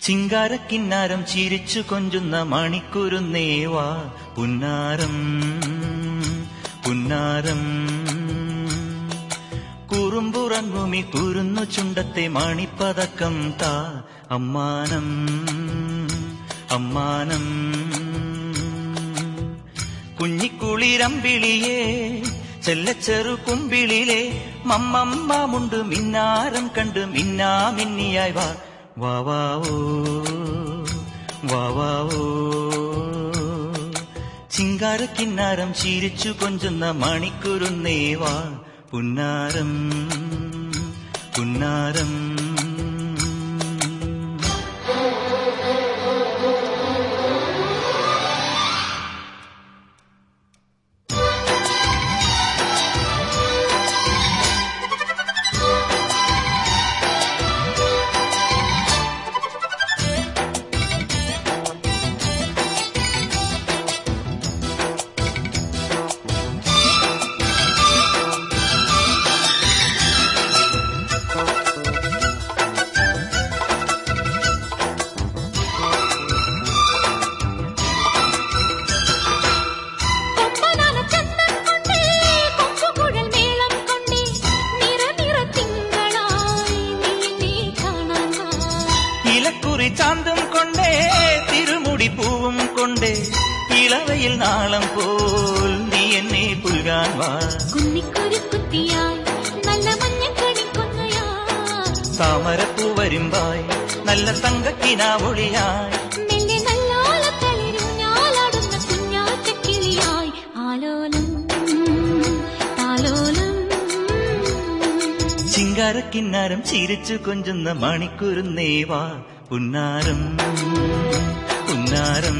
ചിങ്കാരക്കിന്നാരം ചിരിച്ചു കൊഞ്ചുന്ന മണിക്കുരുന്നേവാ പുന്നാരം പുന്നാരം കുറുമ്പുറങ്ങുമി കുരുന്നു ചുണ്ടത്തെ മണിപ്പതക്കം താ അമ്മാനം അമ്മാനം കുഞ്ഞിക്കുളിരമ്പിളിയേ ചെല്ലച്ചെറു കുമ്പിളിലെ മമ്മമ്മാമുണ്ട് മിന്നാരം കണ്ട് മിന്നാ മിന്നിയായി വാ വാവാവോ വാവാവോ ചിങ്കാരക്കിന്നാരം ചിരിച്ചു കൊഞ്ചുന്ന മണിക്കുരുന്നേവാ പുന്നാരം പുന്നാരം കൊമ്പനാന ചന്ദൻ കൊണ്ടേ കൊമ്പുകുഴൽ മേളം കൊണ്ടേ നിറ നിറ തിങ്കളായി നീ നീ കാണാൻ വാ ഇലക്കുറി ചാന്തും കൊണ്ടേ തിരുമുടി പൂവും കൊണ്ടേ ഇളവയിൽ നാളം പോൽ നീ എന്നെ പുൽകാൻ വാ കുന്നിക്കുരു കുത്തിയായി നല്ല മഞ്ഞക്കണി കൊന്നയായി താമരപ്പൂ വരുമ്പായി നല്ല തങ്കക്കിനാവൊളിയായി മെല്ലെ നല്ലോല തളിരുഞ്ഞാലാടുന്ന കുഞ്ഞാറ്റക്കിളിയായി ആലോലം താലോലം ചിങ്കാരക്കിന്നാരം ചിരിച്ചു കൊഞ്ചുന്ന മണിക്കുരുന്നേവാ പുന്നാരം പുന്നാരം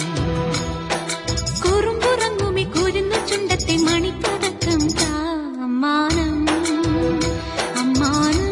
കുറുമ്പുറങ്ങുമി കുരുന്ന ചുണ്ടത്തെ മണിപ്പതക്കം താ അമ്മാനം അമ്മാനം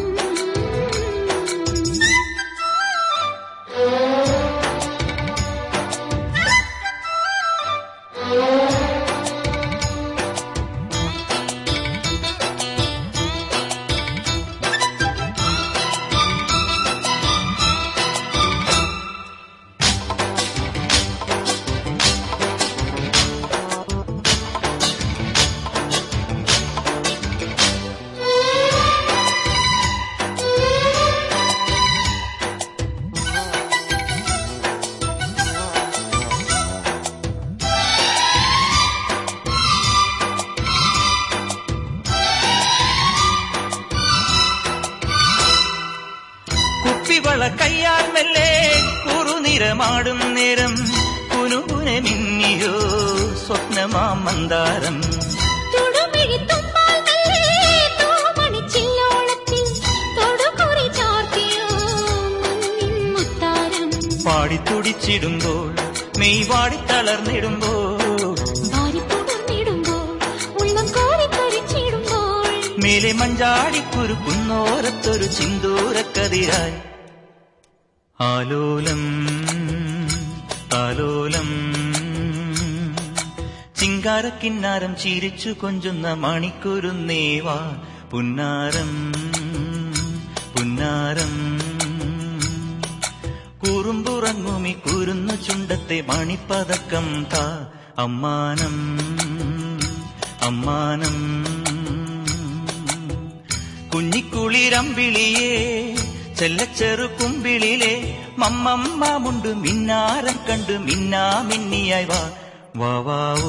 കുപ്പിവള കയ്യാൽ മെല്ലെ കുറുനിറമാടും നേരം കുനുകുനെ മിന്നിയോ സ്വപ്നമാ മന്ദാരം തൊടുമിഴി തുമ്പാൽ മെല്ലെ തൂമണിച്ചില്ലോളത്തിൽ തൊടുകുറി ചാർത്തിയോ മഞ്ഞിൻ മുത്താരം പാടിത്തുടിച്ചിടുമ്പോൾ മെയ് വാടി തളർന്നിടുമ്പോൾ വാരിപ്പുണർന്നിടുമ്പോൾ ഉള്ളം കോരിക്കരിച്ചിടുമ്പോൾ മേലെ മഞ്ചാടിക്കുരു കുന്നോരത്തൊരു ചിന്തൂരക്കതിരായി ആലോലം ആലോലം ചിങ്കാരക്കിന്നാരം ചിരിച്ചു കൊഞ്ചുന്ന മണിക്കുരുന്നേവാ പുന്നാരം പുന്നാരം കുറുമ്പുറങ്ങുമി കുരുന്നു ചുണ്ടത്തെ മണിപ്പതക്കം താ അമ്മാനം അമ്മാനം കുഞ്ഞിക്കുളിരമ്പിളിയേ ചെല്ലച്ചെറു കുമ്പിളിലെ മമ്മമ്മാമുണ്ട് മിന്നാരം കണ്ട് മിന്നാ മിന്നിയായി വാ വാവാവോ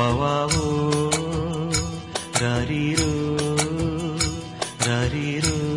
വാവാവോ രാരീരോ രാരീരോ